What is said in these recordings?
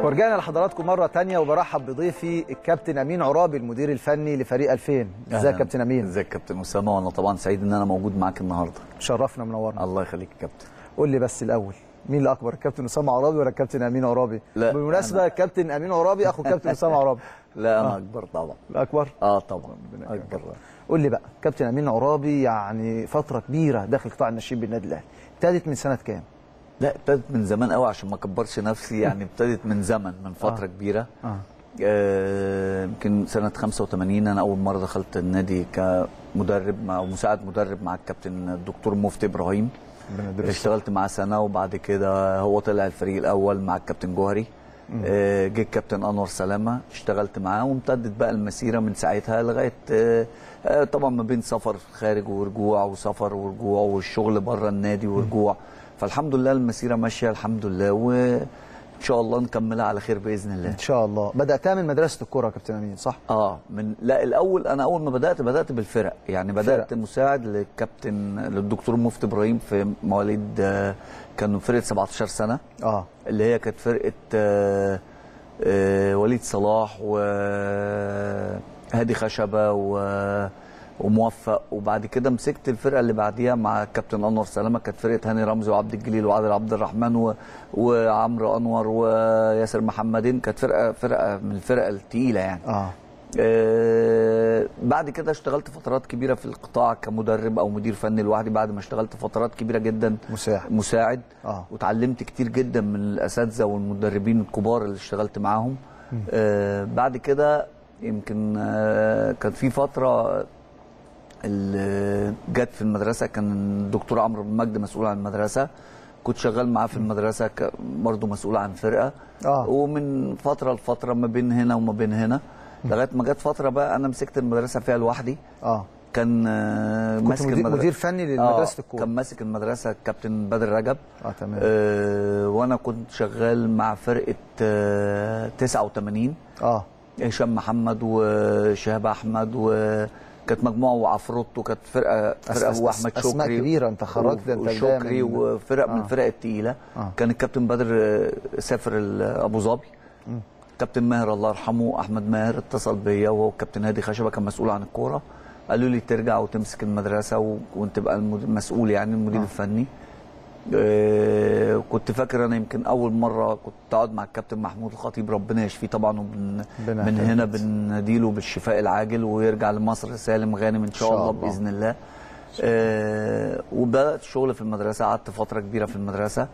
ورجعنا لحضراتكم مرة تانية وبرحب بضيفي الكابتن أمين عرابي المدير الفني لفريق 2000 ازيك يا كابتن أمين ازيك يا كابتن اسامه وانا طبعا سعيد ان انا موجود معاك النهارده شرفنا منورنا الله يخليك يا كابتن قول لي بس الأول مين الأكبر الكابتن أسامة عرابي ولا الكابتن أمين عرابي لا، بالمناسبة أنا- الكابتن أمين عرابي أخو الكابتن أسامة عرابي لا انا آه. اكبر طبعا الأكبر اه طبعا اكبر قول لي بقى كابتن أمين عرابي يعني فترة كبيرة داخل قطاع الناشئين بالنادي الأهلي ابتدت من سنة كام؟ لا ابتدت من زمان قوي عشان ما اكبرش نفسي يعني ابتدت من زمن من فتره آه. كبيره اه آه، يمكن سنه 85 انا اول مره دخلت النادي كمدرب مع او مساعد مدرب مع الكابتن الدكتور مفتي ابراهيم ربنا يديله الصحة. اشتغلت معاه سنه وبعد كده هو طلع الفريق الاول مع الكابتن جوهري آه، جه الكابتن انور سلامه اشتغلت معاه وامتدت بقى المسيره من ساعتها لغايه آه، آه، طبعا ما بين سفر خارج ورجوع وسفر ورجوع والشغل بره النادي ورجوع فالحمد لله المسيره ماشيه الحمد لله وان شاء الله نكملها على خير باذن الله إن شاء الله بدأتها من مدرسة الكرة يا كابتن أمين صح؟ اه من لا الاول انا اول ما بدات بدات بالفرق يعني بدات فرق. مساعد للكابتن للدكتور مفتي ابراهيم في مواليد آه، كانوا فرقه 17 سنه اه اللي هي كانت فرقه آه، آه، وليد صلاح وهادي خشبه و وموفق وبعد كده مسكت الفرقه اللي بعديها مع الكابتن انور سلامه كانت فرقه هاني رمزي وعبد الجليل وعادل عبد الرحمن و... وعمرو انور وياسر محمدين كانت فرقه فرقه من الفرق الثقيله يعني اه آه، بعد كده اشتغلت فترات كبيره في القطاع كمدرب او مدير فني لوحدي بعد ما اشتغلت فترات كبيره جدا مساعد مساعد اه وتعلمت كتير جدا من الاساتذه والمدربين الكبار اللي اشتغلت معاهم آه بعد كده يمكن آه كان في فتره اللي جت في المدرسه كان الدكتور عمرو بن مجد مسؤول عن المدرسه كنت شغال معاه في المدرسه ك- برضه مسؤول عن فرقه اه ومن فتره لفتره ما بين هنا وما بين هنا لغايه ما جت فتره بقى انا مسكت المدرسه فيها لوحدي اه كان آه، كنت ماسك مدير, المدرسه مدير فني آه، لمدرسة الكورة كان ماسك المدرسه الكابتن بدر رجب اه تمام آه وانا كنت شغال مع فرقه آه 89 اه هشام محمد وشهاب احمد وكانت مجموعه وعفروتو كانت فرقه أس- فرقه أس- واحمد أسماء شكري كبيرة، أنت خرجت ده، أنت جاي وشكري من- وفرق من آه. الفرق الثقيله آه. كان الكابتن بدر آه، سافر ال- ابو ظبي مم. كابتن ماهر الله يرحمه احمد ماهر اتصل بيا وهو الكابتن هادي خشبه كان مسؤول عن الكوره قالوا لي ترجع وتمسك المدرسه و... وانت تبقى المد- المسؤول يعني المدير آه. الفني آه، كنت فاكر انا يمكن اول مره كنت اقعد مع الكابتن محمود الخطيب ربنا يشفيه طبعا وبن ربنا من يحفظك. هنا بنديله بالشفاء العاجل ويرجع لمصر سالم غانم ان شاء, شاء الله, الله. باذن الله آه وبدات الشغل في المدرسه قعدت فتره كبيره في المدرسه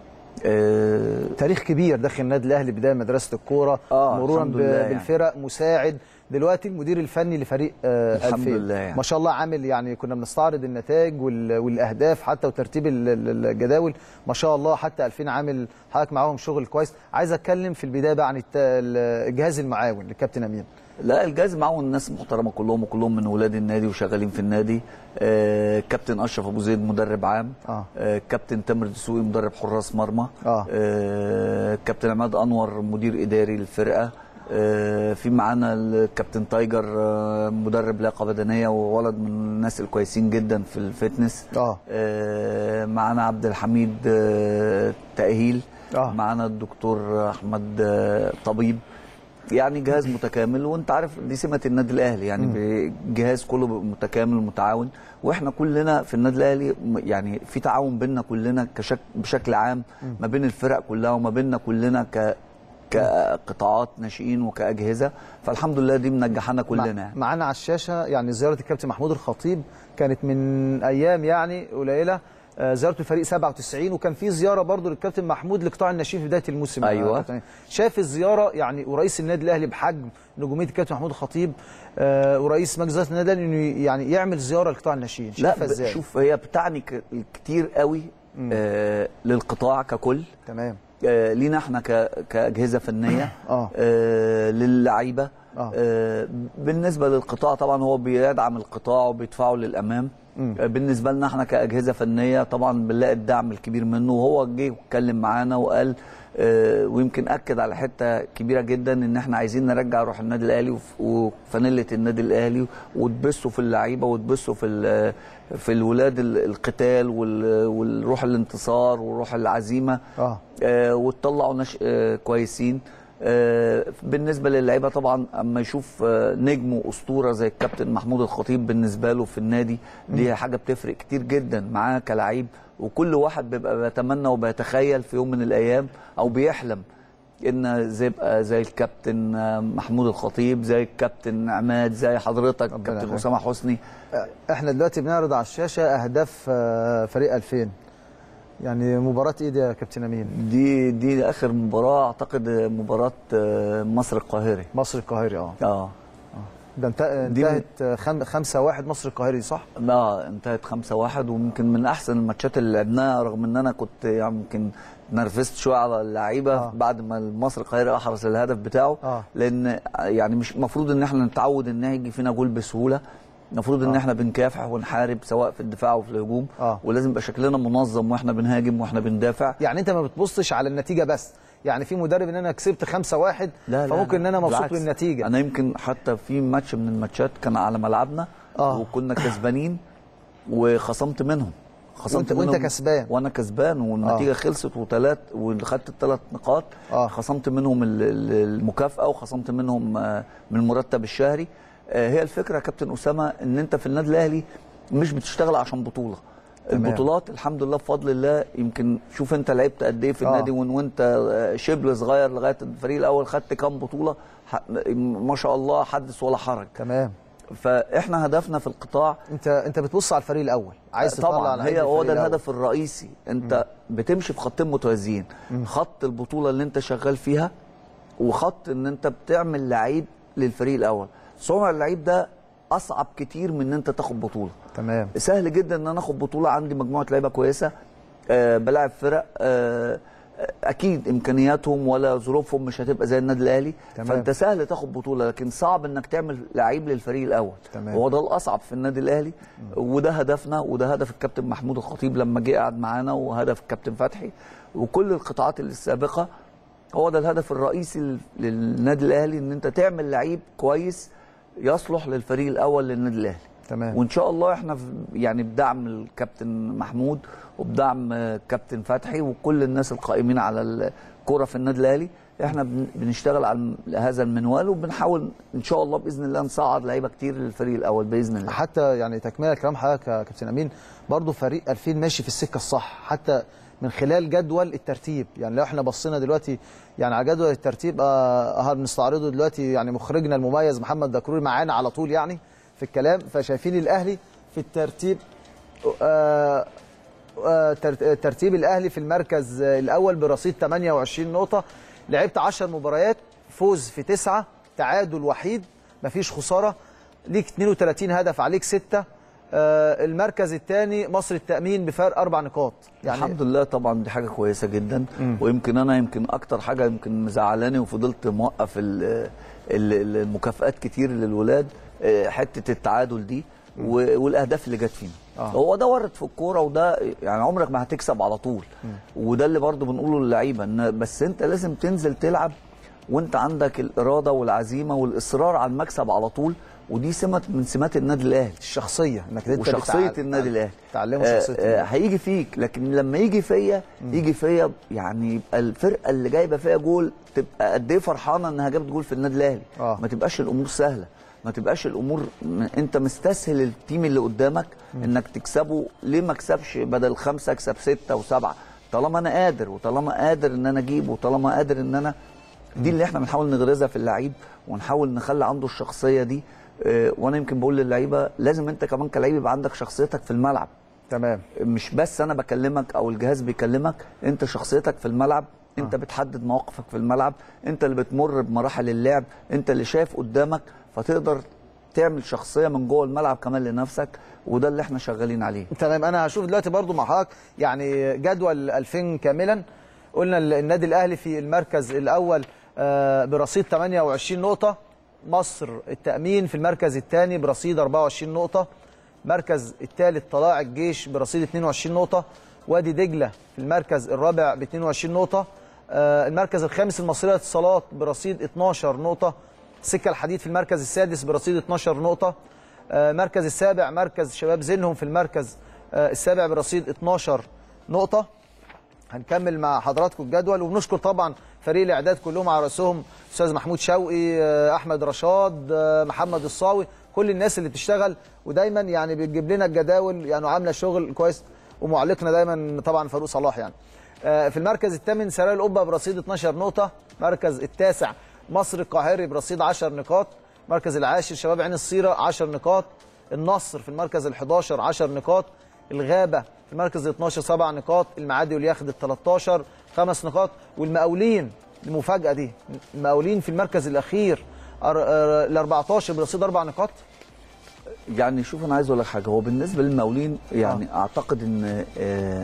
آه تاريخ كبير داخل النادي الاهلي بدايه مدرسه الكوره آه، مرورا الحمد ب- لله يعني. بالفرق مساعد دلوقتي المدير الفني لفريق آه الحمد 2000 لله يعني. ما شاء الله عامل يعني كنا بنستعرض النتائج وال- والاهداف حتى وترتيب ال- ال- الجداول ما شاء الله حتى 2000 عامل حضرتك معاهم شغل كويس عايز اتكلم في البدايه بقى عن الت- الجهاز المعاون للكابتن امين لا الجهاز معاهم الناس محترمه كلهم وكلهم من ولاد النادي وشغالين في النادي آه كابتن اشرف ابو زيد مدرب عام اه آه كابتن تامر دسوقي مدرب حراس مرمى اه آه كابتن عماد انور مدير اداري للفرقه آه في معانا الكابتن تايجر آه مدرب لياقه بدنيه وولد من الناس الكويسين جدا في الفتنس اه آه معانا عبد الحميد آه تاهيل اه معانا الدكتور احمد آه، طبيب يعني جهاز متكامل وانت عارف دي سمه النادي الاهلي يعني الجهاز كله بيبقى متكامل متعاون واحنا كلنا في النادي الاهلي م- يعني في تعاون بيننا كلنا كشك بشكل عام ما بين الفرق كلها وما بيننا كلنا ك كقطاعات ناشئين وكاجهزه فالحمد لله دي منجحانا كلنا مع- يعني. معانا على الشاشه يعني زياره الكابتن محمود الخطيب كانت من ايام يعني قليله آه، زيارته الفريق 97 وكان في زياره برضو للكابتن محمود لقطاع الناشئين في بدايه الموسم يا أيوة. كابتن. شاف الزياره يعني ورئيس النادي الاهلي بحجم نجوميه الكابتن محمود الخطيب آه، ورئيس مجلس إدارة النادي الاهلي انه يعني يعمل زياره لقطاع الناشئين لا شايفها ب- ازاي شوف هي بتعني ك- كتير قوي آه للقطاع ككل تمام آه، لينا احنا ك- كاجهزه فنيه اه آه، للعيبه آه. آه، بالنسبه للقطاع طبعا هو بيدعم القطاع وبيدفعه للامام مم. آه، بالنسبه لنا احنا كاجهزه فنيه طبعا بنلاقي الدعم الكبير منه وهو جه واتكلم معانا وقال آه، ويمكن اكد على حته كبيره جدا ان احنا عايزين نرجع روح النادي الاهلي وف- وفانيله النادي الاهلي وتبثوا في اللعيبه وتبثوا في ال- في الولاد ال- القتال وال- والروح الانتصار وروح العزيمه اه آه، وتطلعوا ناس آه، كويسين آه، بالنسبه للعيبه طبعا اما يشوف آه، نجم واسطوره زي الكابتن محمود الخطيب بالنسبه له في النادي دي حاجه بتفرق كتير جدا معاه كلعيب وكل واحد بيبقى بيتمنى وبيتخيل في يوم من الايام او بيحلم ان زي يبقى زي الكابتن آه، محمود الخطيب زي الكابتن عماد زي حضرتك ربنا الكابتن يخليك. اسامه حسني احنا دلوقتي بنعرض على الشاشه اهداف آه، فريق 2000 يعني مباراه ايه دي يا كابتن امين دي دي اخر مباراه اعتقد مباراه آه، مصر القاهري مصر القاهري اه اه ده انت- دي من- انتهت 5 1 مصر القاهري صح اه انتهت 5 1 ويمكن من احسن الماتشات اللي لعبناها رغم ان انا كنت يعني يمكن نرفزت شويه على اللعيبه آه. آه. بعد ما مصر القاهره احرز الهدف بتاعه آه. لان يعني مش المفروض ان احنا نتعود ان يجي فينا جول بسهوله المفروض ان آه. احنا بنكافح ونحارب سواء في الدفاع وفي الهجوم آه. ولازم يبقى شكلنا منظم واحنا بنهاجم واحنا بندافع يعني انت ما بتبصش على النتيجه بس يعني في مدرب ان انا كسبت 5 1 لا لا فممكن ان لا، انا مبسوط بالعكس. بالنتيجه انا يمكن حتى في ماتش من الماتشات كان على ملعبنا آه. وكنا كسبانين وخصمت منهم خصمت وأنت- وأنت منهم كسبان. وانا كسبان والنتيجه آه. خلصت وثلاث وخدت الثلاث نقاط آه. خصمت منهم ال- ال- المكافاه وخصمت منهم آه، من المرتب الشهري آه، هي الفكره يا كابتن اسامه ان انت في النادي الاهلي مش بتشتغل عشان بطوله تمام. البطولات الحمد لله بفضل الله يمكن شوف انت لعبت قد ايه في آه. النادي وان وانت آه، شبل صغير لغايه الفريق الاول خدت كام بطوله ح- ما شاء الله حدث ولا حرج تمام فاحنا هدفنا في القطاع انت انت بتبص على الفريق الاول عايز تطلع طبعا على هي هو الفريق ده الأول. الهدف الرئيسي انت بتمشي في خطين متوازيين خط البطوله اللي انت شغال فيها وخط ان انت بتعمل لعيب للفريق الاول صنع اللعيب ده اصعب كتير من ان انت تاخد بطوله تمام سهل جدا ان انا اخد بطوله عندي مجموعه لعيبه كويسه أه بلاعب فرق أه اكيد امكانياتهم ولا ظروفهم مش هتبقى زي النادي الاهلي تمام. فانت سهل تاخد بطوله لكن صعب انك تعمل لعيب للفريق الاول تمام. هو ده الاصعب في النادي الاهلي وده هدفنا وده هدف الكابتن محمود الخطيب لما جه قعد معانا وهدف الكابتن فتحي وكل القطاعات اللي السابقه هو ده الهدف الرئيسي لل- للنادي الاهلي ان انت تعمل لعيب كويس يصلح للفريق الاول للنادي الاهلي تمام وان شاء الله احنا في- يعني بدعم الكابتن محمود وبدعم آه، الكابتن فتحي وكل الناس القائمين على الكوره في النادي الاهلي احنا بن- بنشتغل على هذا المنوال وبنحاول ان شاء الله باذن الله نصعد لعيبه كتير للفريق الاول باذن الله حتى يعني تكمله كلام حضرتك يا كابتن امين برضه فريق 2000 ماشي في السكه الصح حتى من خلال جدول الترتيب يعني لو احنا بصينا دلوقتي يعني على جدول الترتيب آه هنستعرضه دلوقتي يعني مخرجنا المميز محمد دكروري معانا على طول يعني في الكلام فشايفين الاهلي في الترتيب آه آه، تر- ترتيب الاهلي في المركز آه، الاول برصيد 28 نقطه لعبت 10 مباريات فوز في تسعه تعادل وحيد مفيش خساره ليك 32 هدف عليك سته آه، المركز الثاني مصر التامين بفرق اربع نقاط يعني الحمد لله طبعا دي حاجه كويسه جدا ويمكن انا يمكن اكتر حاجه يمكن مزعلاني وفضلت موقف ال- ال- المكافآت كتير للولاد آه، حته التعادل دي و- والاهداف اللي جت فينا آه. هو ده ورد في الكوره وده يعني عمرك ما هتكسب على طول وده اللي برضو بنقوله للعيبه ان بس انت لازم تنزل تلعب وانت عندك الاراده والعزيمه والاصرار على المكسب على طول ودي سمه من سمات النادي الاهلي الشخصيه انك انت وشخصيه بتع- النادي الاهلي تعلمه آه، شخصيه آه، النادي. هيجي فيك لكن لما يجي فيا يجي فيا يعني يبقى الفرقه اللي جايبه فيها جول تبقى قد ايه فرحانه انها جابت جول في النادي الاهلي آه. ما تبقاش الامور سهله ما تبقاش الامور م- انت مستسهل التيم اللي قدامك انك تكسبه ليه ما اكسبش بدل خمسه اكسب سته وسبعه طالما انا قادر وطالما قادر ان انا اجيب وطالما قادر ان انا دي اللي احنا بنحاول نغرزها في اللعيب ونحاول نخلي عنده الشخصيه دي اه وانا يمكن بقول للعيبه لازم انت كمان كلعيب يبقى عندك شخصيتك في الملعب تمام مش بس انا بكلمك او الجهاز بيكلمك انت شخصيتك في الملعب انت بتحدد مواقفك في الملعب انت اللي بتمر بمراحل اللعب انت اللي شايف قدامك فتقدر تعمل شخصيه من جوه الملعب كمان لنفسك وده اللي احنا شغالين عليه تمام انا هشوف دلوقتي برضو مع حضرتك يعني جدول 2000 كاملا قلنا ال- النادي الاهلي في المركز الاول آه، برصيد 28 نقطه مصر التامين في المركز الثاني برصيد 24 نقطه المركز الثالث طلائع الجيش برصيد 22 نقطه وادي دجله في المركز الرابع ب 22 نقطه آه، المركز الخامس المصريه للاتصالات برصيد 12 نقطه سكه الحديد في المركز السادس برصيد 12 نقطه آه، المركز السابع مركز شباب زينهم في المركز آه، السابع برصيد 12 نقطة هنكمل مع حضراتكم الجدول وبنشكر طبعا فريق الاعداد كلهم على راسهم استاذ محمود شوقي آه، احمد رشاد آه، محمد الصاوي كل الناس اللي بتشتغل ودايما يعني بتجيب لنا الجداول يعني عامله شغل كويس ومعلقنا دايما طبعا فاروق صلاح يعني آه، في المركز الثامن سرايا القبه برصيد 12 نقطه المركز التاسع مصر القاهري برصيد 10 نقاط المركز العاشر شباب عين الصيره 10 نقاط النصر في المركز ال 11 10 نقاط الغابه في المركز ال 12 7 نقاط المعادي والياخد ال 13 5 نقاط والمقاولين المفاجاه دي المقاولين في المركز الاخير ال 14 برصيد 4 نقاط يعني شوف انا عايز اقول لك حاجه هو بالنسبه للمقاولين يعني آه. اعتقد ان آه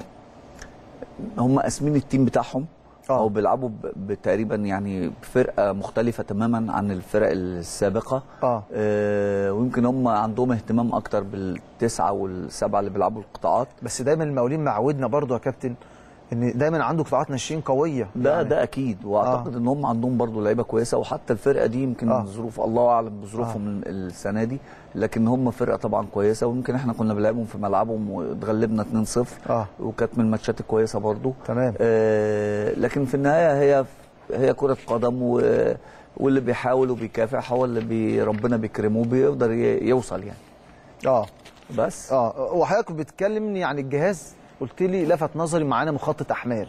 هم قاسمين التيم بتاعهم آه. او بيلعبوا ب- بتقريبا يعني فرقه مختلفه تماما عن الفرق السابقه آه. آه ويمكن هم عندهم اهتمام اكتر بالتسعه والسبعه اللي بيلعبوا القطاعات بس دايما المقاولين معودنا برضو يا كابتن ان دايما عنده قطاعات ناشئين قويه ده يعني ده اكيد واعتقد ان هم عندهم برضو لعيبه كويسه وحتى الفرقه دي يمكن آه. آه. ظروف الله اعلم بظروفهم آه. السنه دي لكن هم فرقه طبعا كويسه ويمكن احنا كنا بنلعبهم في ملعبهم واتغلبنا 2-0 آه. وكانت من الماتشات الكويسه برضو تمام. آه لكن في النهايه هي هي كره قدم و واللي بيحاول وبيكافح هو اللي بي ربنا بيكرمه بيقدر ي- يوصل يعني اه بس اه وحضرتك بتكلمني عن الجهاز قلت لي لفت نظري معانا مخطط احمال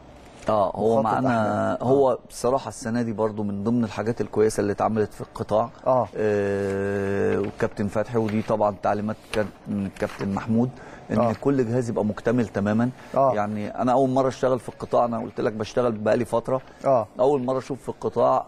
اه هو مخطط معانا أحمد. هو بصراحه السنه دي برضو من ضمن الحاجات الكويسه اللي اتعملت في القطاع آه. آه والكابتن فتحي ودي طبعا تعليمات كانت من الكابتن محمود ان آه. آه. كل جهاز يبقى مكتمل تماما آه. يعني انا اول مره اشتغل في القطاع انا قلت لك بشتغل بقالي فتره اه اول مره اشوف في القطاع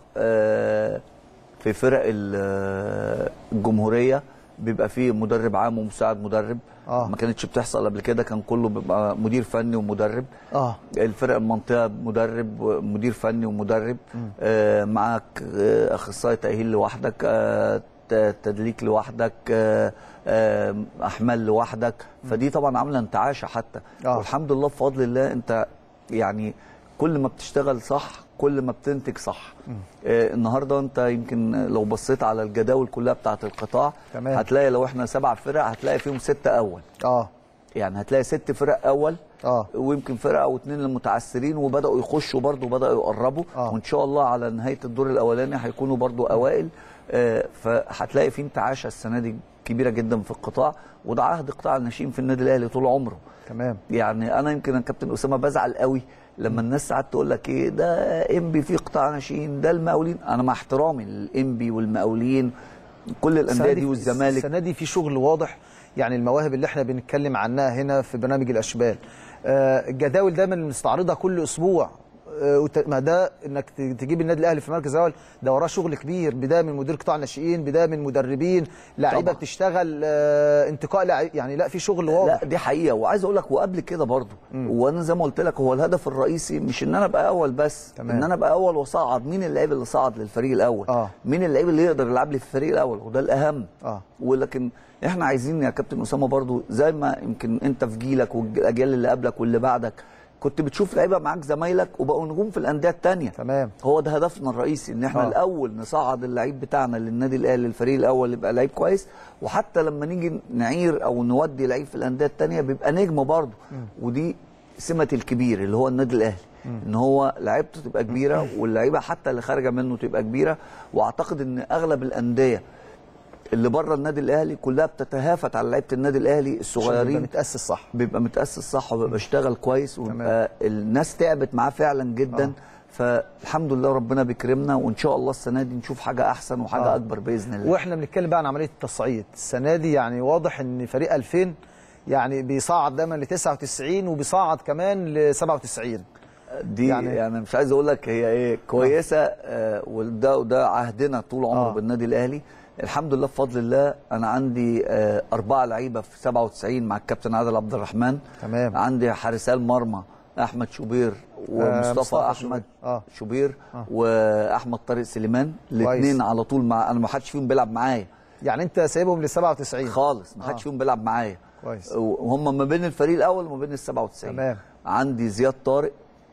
آه في فرق ال- آه، الجمهوريه بيبقى فيه مدرب عام ومساعد مدرب آه. ما كانتش بتحصل قبل كده كان كله بيبقى مدير فني ومدرب اه الفرق المنطقه مدرب ومدير فني ومدرب آه معاك آه اخصائي تاهيل لوحدك آه ت- تدليك لوحدك آه آه احمال لوحدك فدي طبعا عامله انتعاشه حتى آه. والحمد لله بفضل الله انت يعني كل ما بتشتغل صح كل ما بتنتج صح آه النهارده انت يمكن لو بصيت على الجداول كلها بتاعت القطاع تمام. هتلاقي لو احنا سبع فرق هتلاقي فيهم ستة اول اه يعني هتلاقي ست فرق اول اه ويمكن فرقه او اتنين المتعثرين وبداوا يخشوا برضو بداوا يقربوا آه. وان شاء الله على نهايه الدور الاولاني هيكونوا برضو اوائل آه، فهتلاقي في انتعاشه السنه دي كبيره جدا في القطاع وده عهد قطاع الناشئين في النادي الاهلي طول عمره تمام يعني انا يمكن الكابتن اسامه بزعل قوي لما الناس ساعات تقول لك ايه ده انبي في قطاع ناشئين ده المقاولين انا مع احترامي للانبي والمقاولين كل الانديه السنة دي والزمالك السنه دي في شغل واضح يعني المواهب اللي احنا بنتكلم عنها هنا في برنامج الاشبال آه، الجداول دايما بنستعرضها كل اسبوع آه، وت- ما ده انك ت- تجيب النادي الاهلي في المركز الاول ده وراه شغل كبير بدايه من مدير قطاع ناشئين بدايه من مدربين لعيبه طبعا. بتشتغل آه، انتقاء لعيب يعني لا في شغل واضح لا دي حقيقه وعايز اقول لك وقبل كده برضو وانا زي ما قلت لك هو الهدف الرئيسي مش ان انا ابقى اول بس تمام. ان انا ابقى اول واصعد مين اللعيب اللي صعد للفريق الاول آه. مين اللعيب اللي يقدر يلعب لي في الفريق الاول وده الاهم آه. ولكن احنا عايزين يا كابتن اسامه برضو زي ما يمكن انت في جيلك والاجيال اللي قبلك واللي بعدك كنت بتشوف لعيبه معاك زمايلك وبقوا نجوم في الانديه الثانيه تمام هو ده هدفنا الرئيسي ان احنا آه. آه. الاول نصعد اللعيب بتاعنا للنادي الاهلي الفريق الاول يبقى لعيب كويس وحتى لما نيجي نعير او نودي لعيب في الانديه الثانيه بيبقى نجم برضه ودي سمه الكبير اللي هو النادي الاهلي ان هو لعيبته تبقى كبيره واللعيبه حتى اللي خارجه منه تبقى كبيره واعتقد ان اغلب الانديه اللي بره النادي الاهلي كلها بتتهافت على لعيبه النادي الاهلي عشان يبقى الصغيرين متاسس صح بيبقى متاسس صح وبيبقى اشتغل كويس وبيبقى الناس تعبت معاه فعلا جدا آه. فالحمد لله ربنا بيكرمنا وان شاء الله السنه دي نشوف حاجه احسن وحاجه آه. آه. اكبر باذن الله واحنا بنتكلم بقى عن عمليه التصعيد السنه دي يعني واضح ان فريق 2000 يعني بيصعد دايما ل 99 وبيصعد كمان ل 97 دي يعني- يعني, يعني مش عايز اقول لك هي ايه كويسه آه وده وده عهدنا طول عمره آه. آه. بالنادي الاهلي الحمد لله بفضل الله انا عندي آه اربعه لعيبه في 97 مع الكابتن عادل عبد الرحمن تمام. عندي حارسال مرمى احمد شوبير ومصطفى مصطفى احمد شوبير. آه. شوبير آه. واحمد طارق سليمان الاثنين على طول مع انا ما حدش فيهم بيلعب معايا يعني انت سايبهم ل 97 خالص ما حدش آه. فيهم بيلعب معايا كويس. وهم ما بين الفريق الاول وما بين ال 97 تمام. عندي زياد طارق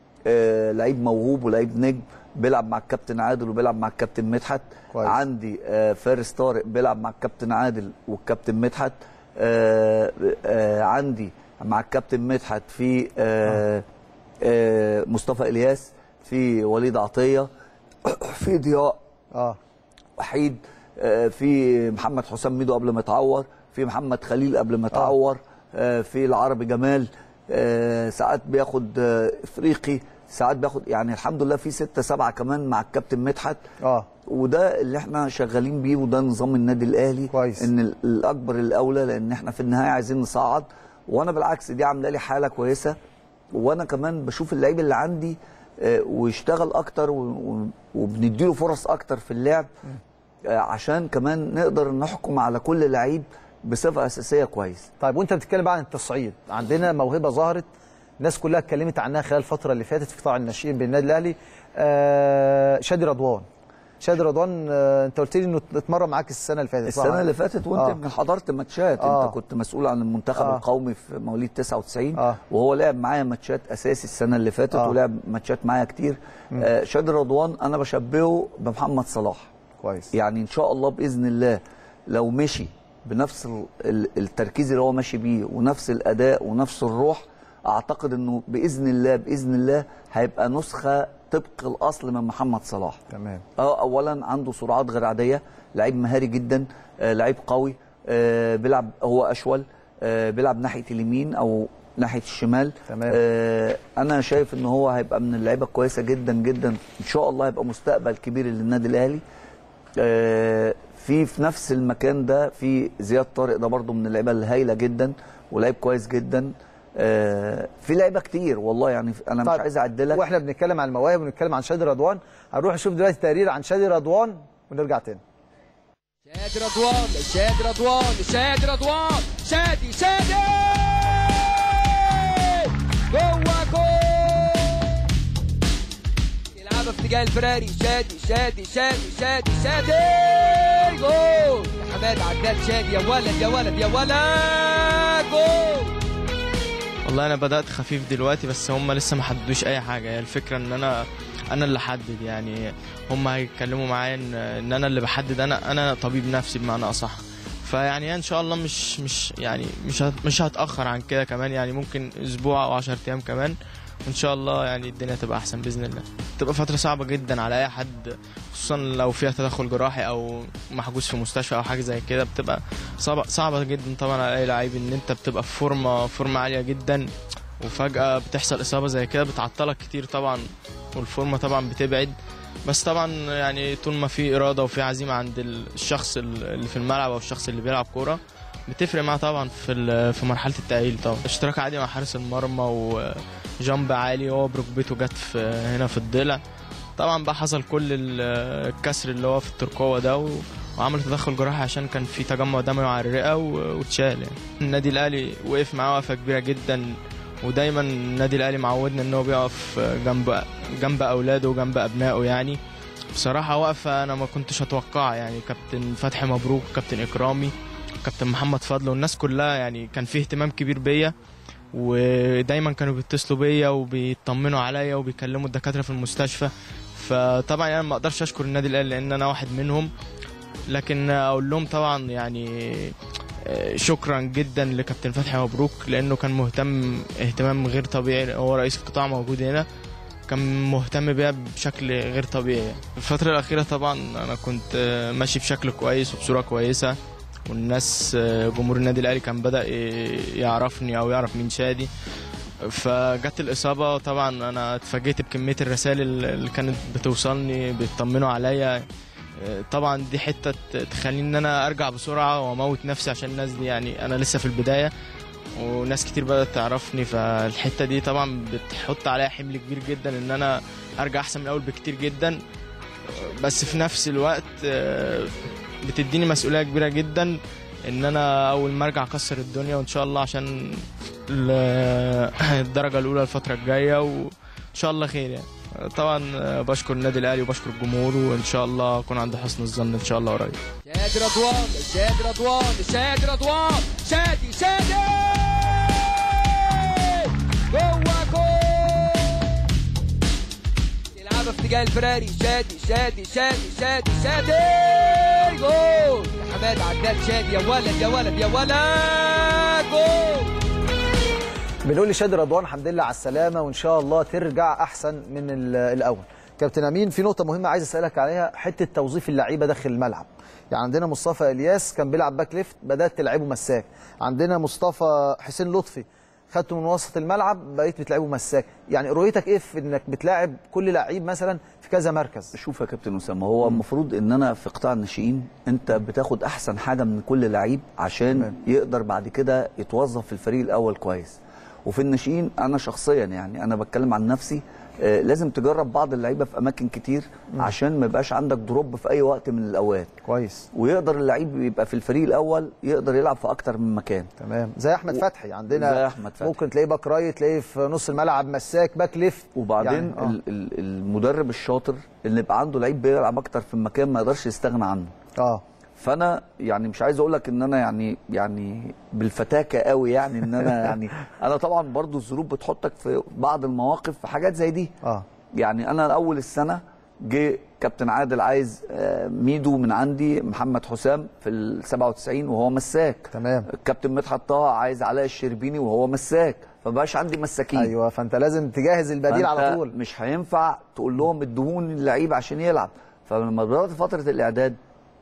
آه لعيب موهوب ولعيب نجم بيلعب مع الكابتن عادل وبيلعب مع الكابتن مدحت كويس. عندي آه فارس طارق بيلعب مع الكابتن عادل والكابتن مدحت آه آه عندي مع الكابتن مدحت في آه آه مصطفى الياس في وليد عطيه في ضياء اه وحيد آه، في محمد حسام ميدو قبل ما يتعور في محمد خليل قبل ما يتعور آه، في العربي جمال آه، ساعات بياخد آه، افريقي ساعات بياخد يعني الحمد لله في ستة سبعة كمان مع الكابتن مدحت اه وده اللي احنا شغالين بيه وده نظام النادي الاهلي كويس. ان ال- الاكبر الاولى لان احنا في النهايه عايزين نصعد وانا بالعكس دي عامله لي حاله كويسه وانا كمان بشوف اللعيب اللي عندي آه، ويشتغل اكتر و- و- وبنديله فرص اكتر في اللعب آه، عشان كمان نقدر نحكم على كل لعيب بصفه اساسيه كويس طيب وانت بتتكلم بقى عن التصعيد عندنا موهبه ظهرت الناس كلها اتكلمت عنها خلال الفتره اللي فاتت في قطاع الناشئين بالنادي الاهلي آه شادي رضوان شادي رضوان آه انت قلت لي انه اتمرن معاك السنه اللي فاتت صح؟ السنه اللي فاتت وانت آه. يمكن حضرت ماتشات آه. انت كنت مسؤول عن المنتخب آه. القومي في مواليد 99 آه. وهو لعب معايا ماتشات اساسي السنه اللي فاتت آه. ولعب ماتشات معايا كتير آه شادي رضوان انا بشبهه بمحمد صلاح كويس يعني ان شاء الله باذن الله لو مشي بنفس ال- ال- التركيز اللي هو ماشي بيه ونفس الاداء ونفس الروح اعتقد انه باذن الله باذن الله هيبقى نسخه طبق الاصل من محمد صلاح تمام اه اولا عنده سرعات غير عاديه لعيب مهاري جدا آه لعيب قوي آه بيلعب هو اشول آه بيلعب ناحيه اليمين او ناحيه الشمال تمام. آه انا شايف ان هو هيبقى من اللعيبه كويسه جدا جدا ان شاء الله هيبقى مستقبل كبير للنادي الاهلي آه في في نفس المكان ده في زياد طارق ده برضو من اللعيبه الهايله جدا ولعيب كويس جدا آه في لعيبه كتير والله يعني انا طيب، مش عايز اعدلك واحنا بنتكلم عن المواهب ونتكلم عن شادي رضوان هنروح نشوف دلوقتي تقرير عن شادي رضوان ونرجع تاني شادي رضوان شادي رضوان شادي رضوان شادي شادي جوه جول يلعبها في اتجاه الفراري شادي شادي شادي شادي شادي جول يا حماد عدال شادي يا ولد يا ولد يا ولد جول والله انا بدات خفيف دلوقتي بس هم لسه ما حددوش اي حاجه هي الفكره ان انا انا اللي احدد يعني هم هيتكلموا معايا ان ان انا اللي بحدد انا انا طبيب نفسي بمعنى اصح فيعني ان شاء الله مش مش يعني مش هت- مش هتاخر عن كده كمان يعني ممكن اسبوع او 10 ايام كمان وان شاء الله يعني الدنيا تبقى احسن باذن الله تبقى فتره صعبه جدا على اي حد خصوصا لو فيها تدخل جراحي او محجوز في مستشفى او حاجه زي كده بتبقى صعبه صعبه جدا طبعا على اي لعيب ان انت بتبقى في فورمه فورمه عاليه جدا وفجاه بتحصل اصابه زي كده بتعطلك كتير طبعا والفورمه طبعا بتبعد بس طبعا يعني طول ما في اراده وفي عزيمه عند الشخص اللي في الملعب او الشخص اللي بيلعب كوره بتفرق معاه طبعا في ال- في مرحله التاهيل طبعا اشتراك عادي مع حارس المرمى وجامب عالي هو بركبته جت في هنا في الضلع طبعا بقى حصل كل ال- الكسر اللي هو في الترقوه ده و... وعملوا تدخل جراحي عشان كان في تجمع دموي على الرئه و- واتشال يعني النادي الاهلي وقف معاه وقفه كبيره جدا ودايما النادي الاهلي معودنا ان هو بيقف جنب جنب اولاده وجنب ابنائه يعني بصراحه وقفه انا ما كنتش اتوقعها يعني كابتن فتحي مبروك كابتن اكرامي كابتن محمد فضل والناس كلها يعني كان فيه اهتمام كبير بيا ودايما كانوا بيتصلوا بيا وبيطمنوا عليا وبيكلموا الدكاتره في المستشفى فطبعا انا ما اقدرش اشكر النادي الاهلي لان انا واحد منهم لكن اقول لهم طبعا يعني آه، شكرا جدا لكابتن فتحي مبروك لانه كان مهتم اهتمام غير طبيعي هو رئيس القطاع موجود هنا كان مهتم بيها بشكل غير طبيعي يعني. الفترة الأخيرة طبعا أنا كنت آه، ماشي بشكل كويس وبصورة كويسة والناس آه، جمهور النادي الأهلي كان بدأ ي- يعرفني أو يعرف مين شادي فجت الإصابة طبعا أنا اتفاجئت بكمية الرسائل اللي كانت بتوصلني بيطمنوا عليا آه، طبعا دي حتة تخليني إن أنا أرجع بسرعة وأموت نفسي عشان الناس دي يعني أنا لسه في البداية وناس كتير بدأت تعرفني فالحتة دي طبعا بتحط عليا حمل كبير جدا ان انا ارجع احسن من الاول بكتير جدا بس في نفس الوقت آه، بتديني مسؤولية كبيرة جدا ان انا اول ما ارجع اكسر الدنيا وان شاء الله عشان ال- الدرجة الاولى الفترة الجاية وان شاء الله خير يعني طبعا آه، بشكر النادي الاهلي وبشكر الجمهور وان شاء الله اكون عند حسن الظن ان شاء الله قريب شادي رضوان شادي رضوان شادي رضوان شادي شادي جوه جول يلعبها في اتجاه الفراري شادي شادي شادي شادي شادي جول يا حماد عدال شادي يا ولد يا ولد يا ولد جول بنقول لشادي رضوان الحمد لله على السلامه وان شاء الله ترجع احسن من ال- الاول كابتن امين في نقطه مهمه عايز اسالك عليها حته توظيف اللعيبه داخل الملعب يعني عندنا مصطفى الياس كان بيلعب باك ليفت بدات تلعبه مساك عندنا مصطفى حسين لطفي خدته من وسط الملعب بقيت بتلعبه مساك يعني رؤيتك ايه في انك بتلاعب كل لعيب مثلا في كذا مركز شوف يا كابتن اسامه هو المفروض ان انا في قطاع الناشئين انت بتاخد احسن حاجه من كل لعيب عشان تمام. يقدر بعد كده يتوظف في الفريق الاول كويس وفي الناشئين انا شخصيا يعني انا بتكلم عن نفسي آه، لازم تجرب بعض اللعيبه في اماكن كتير عشان ما يبقاش عندك دروب في اي وقت من الاوقات كويس ويقدر اللعيب يبقى في الفريق الاول يقدر يلعب في اكتر من مكان تمام زي احمد فتحي عندنا زي أحمد فتحي. ممكن تلاقيه باك رايت تلاقيه في نص الملعب مساك باك ليفت وبعدين يعني آه. ال- ال- المدرب الشاطر اللي يبقى عنده لعيب بيلعب اكتر في المكان ما يقدرش يستغنى عنه اه فانا يعني مش عايز اقول لك ان انا يعني يعني بالفتاكه قوي يعني ان انا يعني انا طبعا برضو الظروف بتحطك في بعض المواقف في حاجات زي دي اه يعني انا اول السنه جه كابتن عادل عايز آه، ميدو من عندي محمد حسام في ال 97 وهو مساك تمام الكابتن مدحت طه عايز علاء الشربيني وهو مساك فبقاش عندي مساكين ايوه فانت لازم تجهز البديل على فأنت طول مش هينفع تقول لهم ادهون اللعيب عشان يلعب فلما بدات فتره الاعداد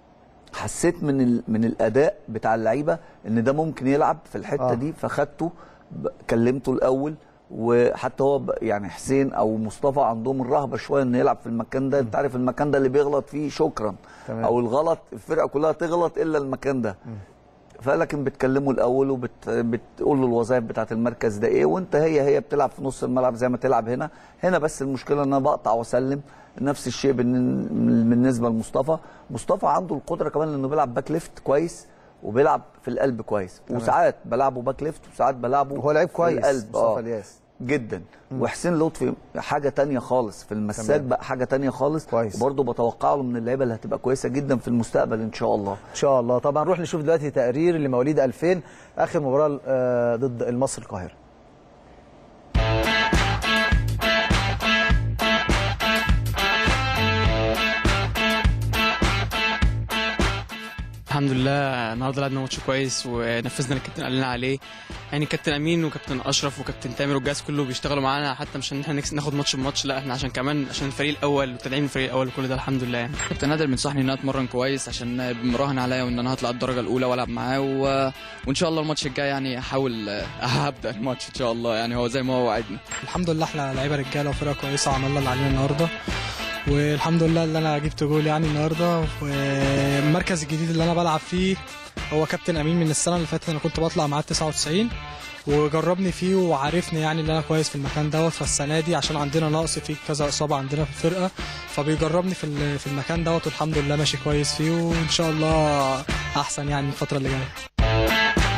حسيت من ال... من الاداء بتاع اللعيبه ان ده ممكن يلعب في الحته آه. آه. دي فخدته ب... كلمته الاول وحتى هو ب... يعني حسين او مصطفى عندهم الرهبه شويه ان يلعب في المكان ده انت عارف المكان ده اللي بيغلط فيه شكرا تمام. او الغلط الفرقه كلها تغلط الا المكان ده فلكن بتكلمه الاول وبتقول له الوظائف بتاعه المركز ده ايه وانت هي هي بتلعب في نص الملعب زي ما تلعب هنا هنا بس المشكله ان انا بقطع واسلم نفس الشيء بالن- بالنسبه لمصطفى مصطفى عنده القدره كمان انه بيلعب باك ليفت كويس وبيلعب في القلب كويس وساعات بلعبه باك ليفت وساعات بلعبه وهو لعيب في كويس القلب مصطفى آه. الياس جدا وحسين لطفي حاجه تانية خالص في المساك تمام. بقى حاجه تانية خالص كويس. وبرضه بتوقع له من اللعيبه اللي هتبقى كويسه جدا في المستقبل ان شاء الله ان شاء الله طبعا نروح نشوف دلوقتي تقرير لمواليد 2000 اخر مباراه آه، ضد المصري القاهره الحمد لله النهارده لعبنا ماتش كويس ونفذنا اللي الكابتن قال لنا عليه يعني كابتن امين وكابتن اشرف وكابتن تامر والجهاز كله بيشتغلوا معانا حتى مش ان احنا نكس- ناخد ماتش بماتش لا احنا عشان كمان عشان الفريق الاول وتدعيم الفريق الاول وكل ده الحمد لله يعني كابتن نادر بينصحني ان انا اتمرن كويس عشان مراهن عليا وان انا هطلع الدرجه الاولى والعب معاه و... وان شاء الله الماتش الجاي يعني احاول هبدا الماتش ان شاء الله يعني هو زي ما هو وعدني الحمد لله احنا لعيبه رجاله وفرقه كويسه وعملنا اللي علينا النهارده والحمد لله اللي انا جبت جول يعني النهارده والمركز الجديد اللي انا بلعب فيه هو كابتن امين من السنه اللي فاتت انا كنت بطلع معاه 99 وجربني فيه وعارفني يعني ان انا كويس في المكان دوت فالسنه دي عشان عندنا نقص فيه كذا اصابه عندنا في الفرقه فبيجربني في ال- في المكان دوت والحمد لله ماشي كويس فيه وان شاء الله احسن يعني الفتره اللي جايه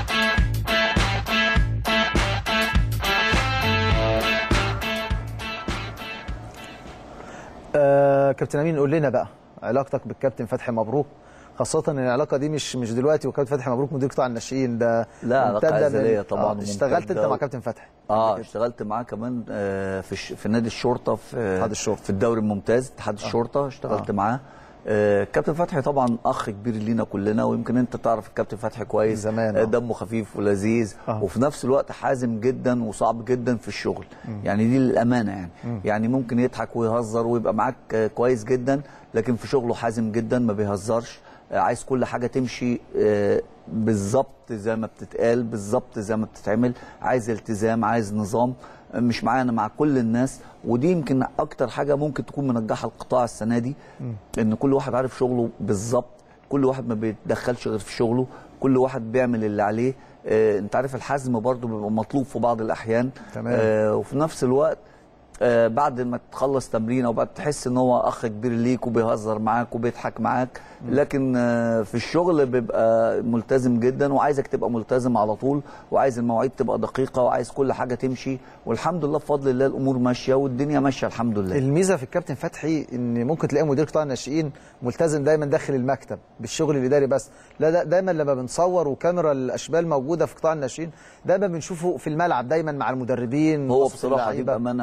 آه كابتن امين قول لنا بقى علاقتك بالكابتن فتحي مبروك خاصة ان العلاقة دي مش مش دلوقتي وكابتن فتحي مبروك مدير قطاع الناشئين ده لا، علاقة ممتدة من- أزلية طبعاً آه اشتغلت انت وممتدة. مع كابتن فتحي اه كده. اشتغلت معاه كمان آه، في الش- في نادي الشرطه في اتحاد الشرطة. في الدوري الممتاز اتحاد الشرطه اشتغلت آه. معاه آه، كابتن فتحي طبعا اخ كبير لينا كلنا ويمكن انت تعرف الكابتن فتحي كويس زمان، آه، آه. دمه خفيف ولذيذ آه. وفي نفس الوقت حازم جدا وصعب جدا في الشغل يعني دي للامانه يعني يعني ممكن يضحك ويهزر ويبقى معاك آه، كويس جدا لكن في شغله حازم جدا ما بيهزرش آه، عايز كل حاجه تمشي آه، بالظبط زي ما بتتقال بالظبط زي ما بتتعمل عايز التزام عايز نظام آه، مش معانا مع كل الناس ودي يمكن اكتر حاجه ممكن تكون منجحه القطاع السنه دي ان كل واحد عارف شغله بالظبط كل واحد ما بيتدخلش غير في شغله كل واحد بيعمل اللي عليه آه، انت عارف الحزم برضو بيبقى مطلوب في بعض الاحيان تمام. آه، وفي نفس الوقت آه، بعد ما تخلص تمرين او بعد تحس ان هو اخ كبير ليك وبيهزر معاك وبيضحك معاك لكن آه، في الشغل بيبقى ملتزم جدا وعايزك تبقى ملتزم على طول وعايز المواعيد تبقى دقيقه وعايز كل حاجه تمشي والحمد لله بفضل الله الامور ماشيه والدنيا ماشيه الحمد لله الميزه في الكابتن فتحي ان ممكن تلاقي مدير قطاع الناشئين ملتزم دايما داخل المكتب بالشغل الاداري بس لا دا دايما لما بنصور وكاميرا الاشبال موجوده في قطاع الناشئين دايما بنشوفه في الملعب دايما مع المدربين هو وسط بصراحه دي اللعيبة. بامانه حاجه كويسه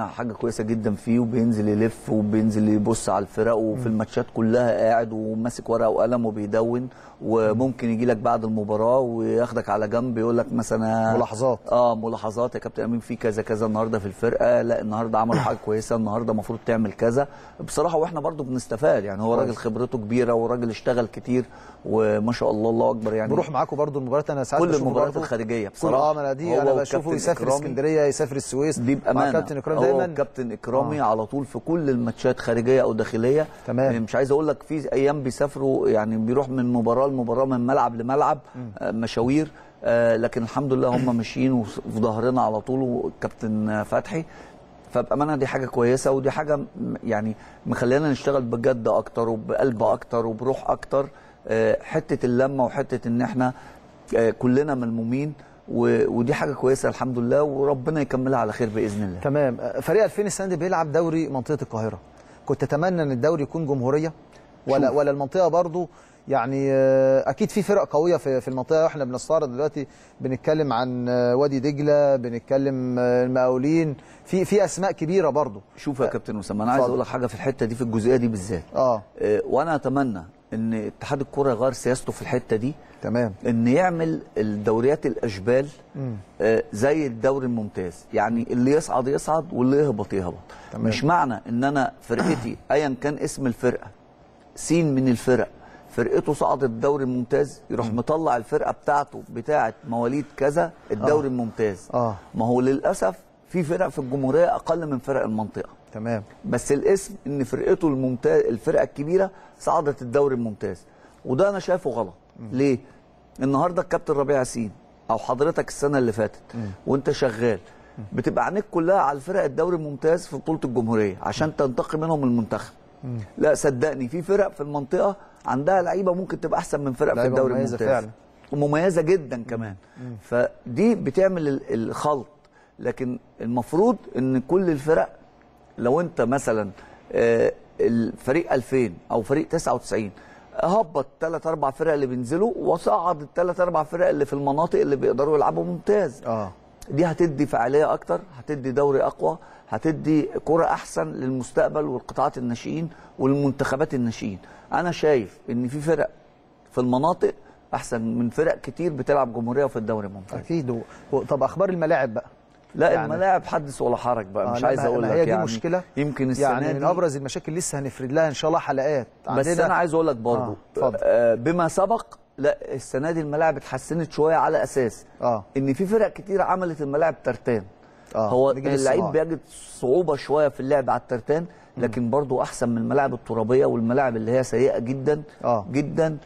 كويسه جدا فيه وبينزل يلف وبينزل يبص على الفرق وفي الماتشات كلها قاعد وماسك ورقه وقلم وبيدون وممكن يجي لك بعد المباراه وياخدك على جنب يقول لك مثلا ملاحظات. اه ملاحظات يا كابتن امين في كذا كذا النهارده في الفرقه لا النهارده عملوا حاجه كويسه النهارده المفروض تعمل كذا بصراحه واحنا برضو بنستفاد يعني هو راجل خبرته كبيره وراجل اشتغل كتير وما شاء الله الله اكبر يعني بروح معاكم برضو المباريات انا ساعات كل بشوفه المباريات برضو. الخارجيه كل بصراحه اه ما أنا دي هو انا والكابتن بشوفه يسافر إكرامي. اسكندريه يسافر السويس دي بامانه مع كابتن اكرام هو دايما كابتن اكرامي آه. على طول في كل الماتشات خارجيه او داخليه تمام. يعني مش عايز اقول لك في ايام بيسافروا يعني بيروح من مباراه لمباراه من ملعب لملعب آه مشاوير آه لكن الحمد لله هم ماشيين وفي ظهرنا على طول والكابتن آه، فتحي فبامانه دي حاجه كويسه ودي حاجه م- يعني مخلينا نشتغل بجد اكتر وبقلب اكتر وبروح اكتر آه، حته اللمه وحته ان احنا آه، كلنا ملمومين و- ودي حاجه كويسه الحمد لله وربنا يكملها على خير باذن الله تمام آه، فريق 2000 السنه دي بيلعب دوري منطقه القاهره كنت اتمنى ان الدوري يكون جمهوريه ولا شوف. ولا المنطقه برضو يعني آه، اكيد في فرق قويه في في المنطقه واحنا بنستعرض دلوقتي بنتكلم عن آه، وادي دجله بنتكلم آه، المقاولين في في اسماء كبيره برضو شوف يا كابتن اسامه انا عايز اتفضل. اقول لك حاجه في الحته دي في الجزئيه دي بالذات اه آه، وانا اتمنى ان اتحاد الكره يغير سياسته في الحته دي تمام ان يعمل الدوريات الاشبال آه، زي الدوري الممتاز يعني اللي يصعد يصعد واللي يهبط يهبط تمام. مش معنى ان انا فرقتي ايا كان اسم الفرقه سين من الفرق فرقته صعدت الدوري الممتاز يروح مطلع الفرقه بتاعته بتاعه مواليد كذا الدوري الممتاز آه. ما هو للاسف في فرق في الجمهوريه اقل من فرق المنطقه تمام بس الاسم ان فرقته الممتاز الفرقه الكبيره صعدت الدوري الممتاز وده انا شايفه غلط ليه النهارده الكابتن ربيع ياسين او حضرتك السنه اللي فاتت وانت شغال بتبقى عينيك كلها على الفرق الدوري الممتاز في بطوله الجمهوريه عشان تنتقي منهم المنتخب لا صدقني في فرق في المنطقه عندها لعيبه ممكن تبقى احسن من فرق في لعيبة الدوري مميزة الممتاز فعلا. ومميزه جدا كمان فدي بتعمل ال- الخلط لكن المفروض ان كل الفرق لو انت مثلا آه، الفريق 2000 او فريق 99 هبط ثلاث اربع فرق اللي بينزلوا وصعد الثلاث اربع فرق اللي في المناطق اللي بيقدروا يلعبوا ممتاز اه دي هتدي فعاليه اكتر هتدي دوري اقوى هتدي كره احسن للمستقبل والقطاعات الناشئين والمنتخبات الناشئين انا شايف ان في فرق في المناطق احسن من فرق كتير بتلعب جمهوريه في الدوري الممتاز اكيد و... و... طب اخبار الملاعب بقى لا يعني- الملاعب حدث ولا حرج بقى آه، مش لا، عايز ما- اقول ما لك هي دي يعني مشكله يمكن السنه يعني من دي ابرز المشاكل لسه هنفرد لها ان شاء الله حلقات بس انا عايز اقول لك برضو آه، اتفضل. آه بما سبق لا السنه دي الملاعب اتحسنت شويه على اساس اه ان في فرق كتير عملت الملاعب ترتان اه هو نيجي اللعيب للصناعة. بيجد صعوبه شويه في اللعب على الترتان لكن برضو احسن من الملاعب الترابيه والملاعب اللي هي سيئه جدا آه. جدا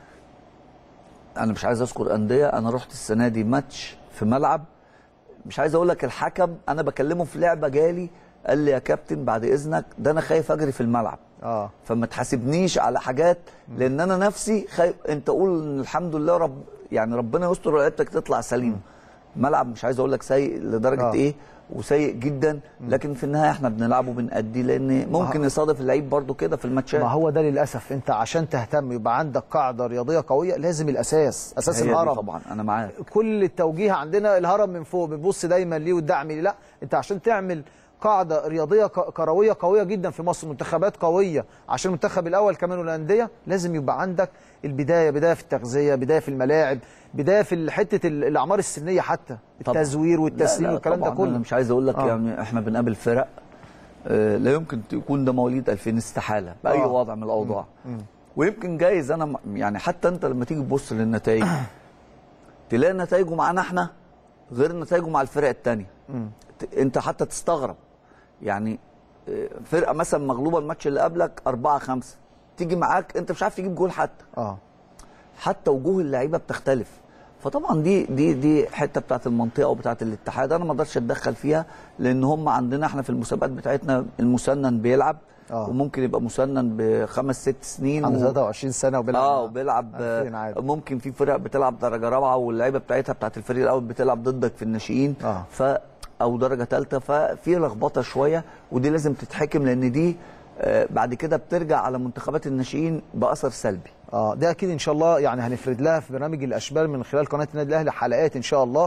انا مش عايز اذكر انديه انا رحت السنه دي ماتش في ملعب مش عايز اقول لك الحكم انا بكلمه في لعبه جالي قال لي يا كابتن بعد اذنك ده انا خايف اجري في الملعب اه فما تحاسبنيش على حاجات لان انا نفسي خايف انت قول إن الحمد لله رب يعني ربنا يستر ولعبتك تطلع سليمه ملعب مش عايز اقول لك سيء لدرجه آه. آه. ايه وسيء جدا لكن في النهايه احنا بنلعبه بنأدي لان ممكن يصادف اللعيب برضو كده في الماتشات ما هو ده للاسف انت عشان تهتم يبقى عندك قاعده رياضيه قويه لازم الاساس اساس هي دي الهرم طبعا انا معاك كل التوجيه عندنا الهرم من فوق بتبص دايما ليه والدعم ليه لا انت عشان تعمل قاعده رياضيه ك- كرويه قويه جدا في مصر منتخبات قويه عشان المنتخب الاول كمان والانديه لازم يبقى عندك البدايه بدايه في التغذيه بدايه في الملاعب بدايه في حته ال- الاعمار السنيه حتى طبعاً. التزوير والتسليم لا لا والكلام ده طبعاً كله انا مش عايز اقول لك آه. آه. يعني احنا بنقابل فرق آه لا يمكن يكون ده مواليد 2000 استحاله باي آه. آه. وضع من الاوضاع ويمكن جايز انا م- يعني حتى انت لما تيجي تبص للنتائج تلاقي نتائجه معانا احنا غير نتائجه مع الفرق الثانيه انت حتى تستغرب يعني آه، فرقه مثلا مغلوبه الماتش اللي قبلك 4 5 تيجي معاك انت مش عارف تجيب جول حتى اه حتى وجوه اللعيبه بتختلف فطبعا دي دي دي حته بتاعت المنطقه وبتاعت الاتحاد انا ما اقدرش اتدخل فيها لان هم عندنا احنا في المسابقات بتاعتنا المسنن بيلعب آه. وممكن يبقى مسنن بخمس ست سنين عنده و... 23 سنه وبيلعب اه مع وبيلعب 2000 عادي. ممكن في فرق بتلعب درجه رابعه واللعيبه بتاعتها بتاعت الفريق الاول بتلعب ضدك في الناشئين آه. ف او درجه ثالثه ففي لخبطه شويه ودي لازم تتحكم لان دي آه، بعد كده بترجع على منتخبات الناشئين باثر سلبي اه ده اكيد ان شاء الله يعني هنفرد لها في برنامج الاشبال من خلال قناه النادي الاهلي حلقات ان شاء الله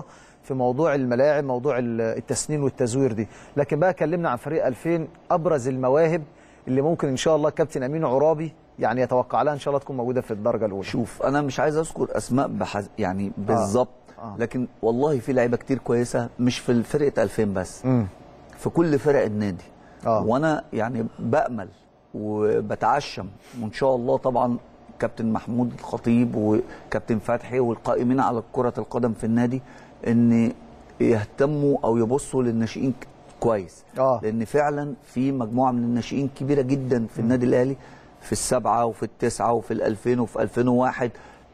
في موضوع الملاعب موضوع ال- التسنين والتزوير دي لكن بقى كلمنا عن فريق 2000 ابرز المواهب اللي ممكن ان شاء الله كابتن امين عرابي يعني يتوقع لها ان شاء الله تكون موجوده في الدرجه الاولى شوف انا مش عايز اذكر اسماء بحز... يعني بالظبط آه. لكن والله في لعيبه كتير كويسه مش في فرقه 2000 بس امم في كل فرق النادي آه. وانا يعني بامل وبتعشم وان شاء الله طبعا كابتن محمود الخطيب وكابتن فتحي والقائمين على كره القدم في النادي ان يهتموا او يبصوا للناشئين ك- كويس آه. لان فعلا في مجموعه من الناشئين كبيره جدا في النادي الاهلي في السبعه وفي التسعه وفي الألفين وفي 2001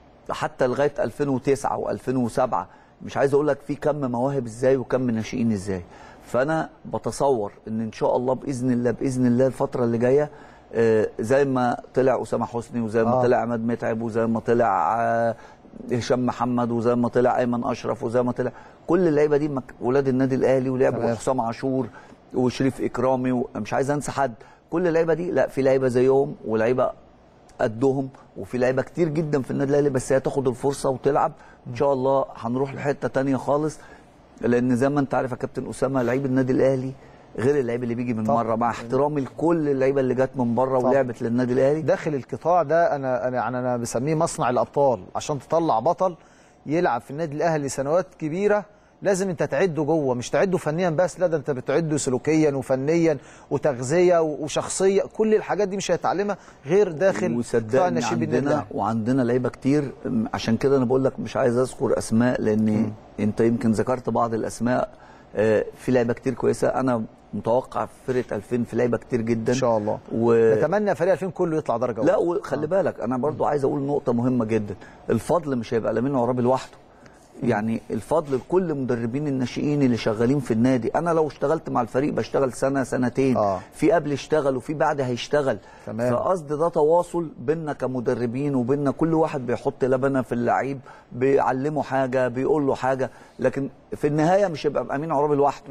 حتى لغايه 2009 و2007 مش عايز اقول لك في كم مواهب ازاي وكم ناشئين ازاي فانا بتصور ان ان شاء الله باذن الله باذن الله الفتره اللي جايه آه، زي ما طلع اسامه حسني وزي ما آه. طلع عماد متعب وزي ما طلع آه، هشام محمد وزي ما طلع ايمن اشرف وزي ما طلع كل اللعيبه دي مك- ولاد النادي الاهلي ولعبوا تمام. حسام عاشور وشريف اكرامي ومش عايز انسى حد كل اللعيبه دي لا في لعيبه زيهم ولعيبه قدهم وفي لعيبه كتير جدا في النادي الاهلي بس هي تاخد الفرصه وتلعب ان شاء الله هنروح لحته تانية خالص لان زي ما انت عارف يا كابتن اسامه لعيب النادي الاهلي غير اللعيب اللي بيجي من طبعا. بره مع احترامي لكل اللعيبه اللي جت من بره طبعا. ولعبت للنادي الاهلي داخل القطاع ده انا انا يعني انا بسميه مصنع الابطال عشان تطلع بطل يلعب في النادي الاهلي سنوات كبيره لازم انت تعده جوه مش تعده فنيا بس لا ده انت بتعده سلوكيا وفنيا وتغذيه وشخصيه كل الحاجات دي مش هيتعلمها غير داخل قطاع وصدقني الناشئين بالنادي عندنا الأهلي. وعندنا لعيبه كتير م- عشان كده انا بقول لك مش عايز اذكر اسماء لان انت يمكن ذكرت بعض الاسماء آه، في لعيبه كتير كويسه انا متوقع في فرقه 2000 في لعيبه كتير جدا ان شاء الله و... نتمنى فريق 2000 كله يطلع درجه لا أولى. وخلي بالك انا برضو عايز اقول نقطه مهمه جدا الفضل مش هيبقى لامين عرابي لوحده يعني الفضل لكل مدربين الناشئين اللي شغالين في النادي انا لو اشتغلت مع الفريق بشتغل سنه سنتين آه. في قبل اشتغل وفي بعد هيشتغل تمام. فقصد ده تواصل بيننا كمدربين وبيننا كل واحد بيحط لبنه في اللعيب بيعلمه حاجه بيقول له حاجه لكن في النهايه مش هيبقى امين عرابي لوحده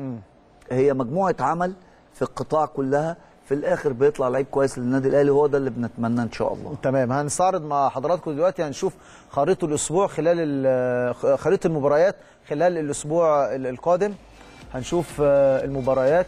هي مجموعه عمل في القطاع كلها في الاخر بيطلع لعيب كويس للنادي الاهلي هو ده اللي بنتمناه ان شاء الله تمام هنستعرض مع حضراتكم دلوقتي هنشوف خريطه الاسبوع خلال ال- خريطه المباريات خلال الاسبوع ال- القادم هنشوف آه، المباريات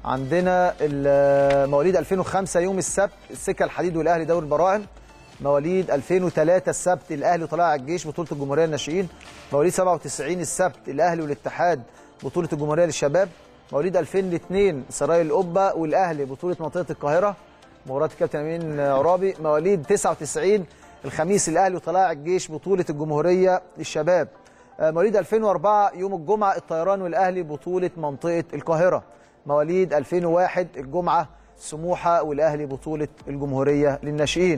عندنا ال- مواليد 2005 يوم السبت السكه الحديد والاهلي دوري البراعم مواليد 2003 السبت الاهلي وطلائع الجيش بطوله الجمهوريه للناشئين مواليد 97 السبت الاهلي والاتحاد بطوله الجمهوريه للشباب مواليد 2002 سراي القبه والاهلي بطوله منطقه القاهره مباراه الكابتن امين عرابي مواليد 99 الخميس الاهلي وطلائع الجيش بطوله الجمهوريه للشباب آه، مواليد 2004 يوم الجمعه الطيران والاهلي بطوله منطقه القاهره مواليد 2001 الجمعه سموحه والاهلي بطوله الجمهوريه للناشئين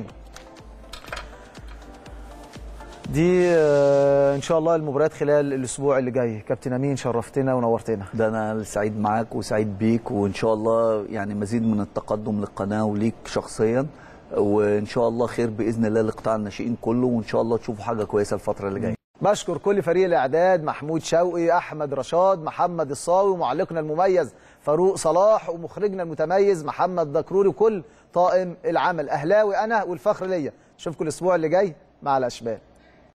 دي آه، ان شاء الله المباريات خلال الاسبوع اللي جاي كابتن امين شرفتنا ونورتنا ده انا سعيد معاك وسعيد بيك وان شاء الله يعني مزيد من التقدم للقناه وليك شخصيا وان شاء الله خير باذن الله لقطاع الناشئين كله وان شاء الله تشوفوا حاجه كويسه الفتره اللي جايه بشكر كل فريق الاعداد محمود شوقي احمد رشاد محمد الصاوي ومعلقنا المميز فاروق صلاح ومخرجنا المتميز محمد دكروري وكل طاقم العمل اهلاوي انا والفخر ليا اشوفكم الاسبوع اللي جاي مع الاشبال